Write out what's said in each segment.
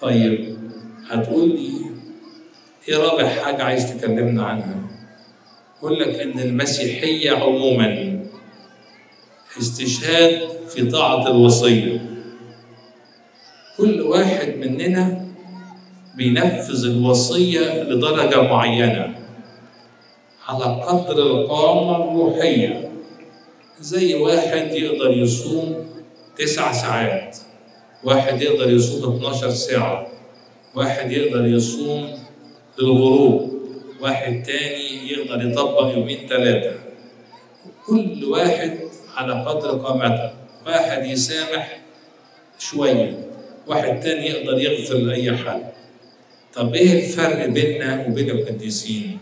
طيب هتقول لي ايه رابع حاجة عايز تكلمنا عنها؟ أقول لك إن المسيحية عموما استشهاد في طاعة الوصية كل واحد مننا بينفذ الوصية لدرجة معينة على قدر القامة الروحية زي واحد يقدر يصوم تسع ساعات واحد يقدر يصوم 12 ساعة واحد يقدر يصوم للغروب واحد تاني يقدر يطبق يومين ثلاثة كل واحد على قدر قامته واحد يسامح شوية واحد تاني يقدر يغفر لأي حد طب ايه الفرق بيننا وبين القديسين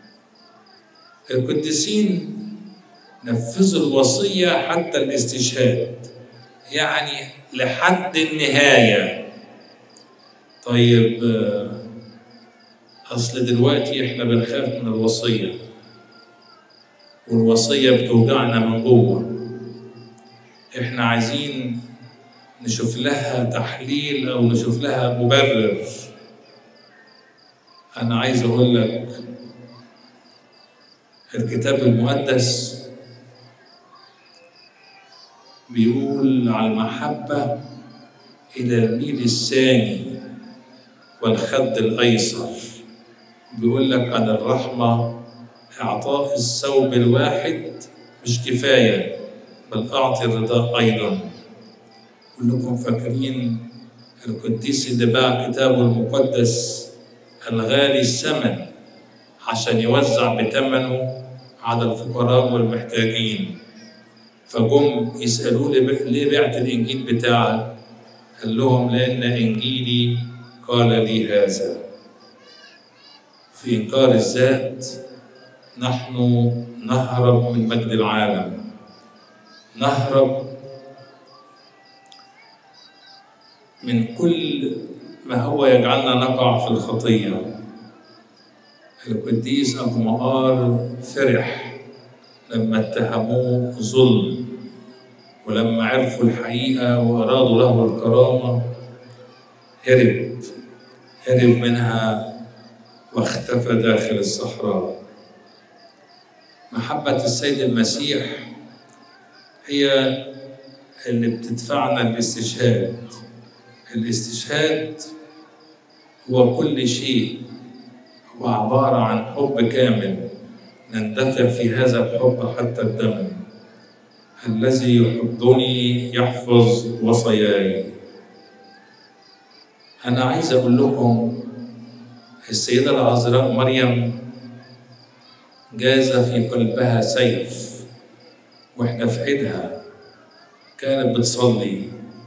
القديسين نفذوا الوصية حتى الاستشهاد يعني لحد النهاية طيب أصل دلوقتي إحنا بنخاف من الوصية والوصية بتوجعنا من جوه إحنا عايزين نشوف لها تحليل أو نشوف لها مبرر أنا عايز أقول لك الكتاب المقدس بيقول على المحبة إلى الميل الثاني والخد الأيسر بيقول لك عن الرحمة إعطاء الثوب الواحد مش كفاية بل أعطي الرضا أيضا كلكم فاكرين القديس اللي باع كتابه المقدس الغالي الثمن عشان يوزع بثمنه على الفقراء والمحتاجين فجم يسألوه ليه بعت الإنجيل بتاعك؟ قال لهم لأن إنجيلي قال لي هذا في إنكار الذات نحن نهرب من مجد العالم نهرب من كل ما هو يجعلنا نقع في الخطية القديس أبو مقار فرح لما اتهموه ظلم ولما عرفوا الحقيقة وأرادوا له الكرامة هرب هرب منها واختفى داخل الصحراء محبة السيد المسيح هي اللي بتدفعنا للاستشهاد الاستشهاد هو كل شيء هو عبارة عن حب كامل نندفع في هذا الحب حتى الدم الذي يحبني يحفظ وصاياي أنا عايز أقول لكم السيدة العذراء مريم جاز في قلبها سيف واحنا في عيدها كانت بتصلي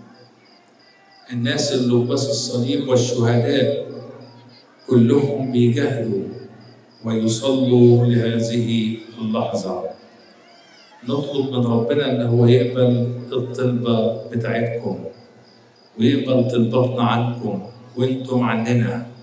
الناس اللي لباس الصليب والشهداء كلهم بيجاهدوا ويصلوا لهذه اللحظة نطلب من ربنا ان هو يقبل الطلبة بتاعتكم ويقبل طلباتنا عنكم وانتم عننا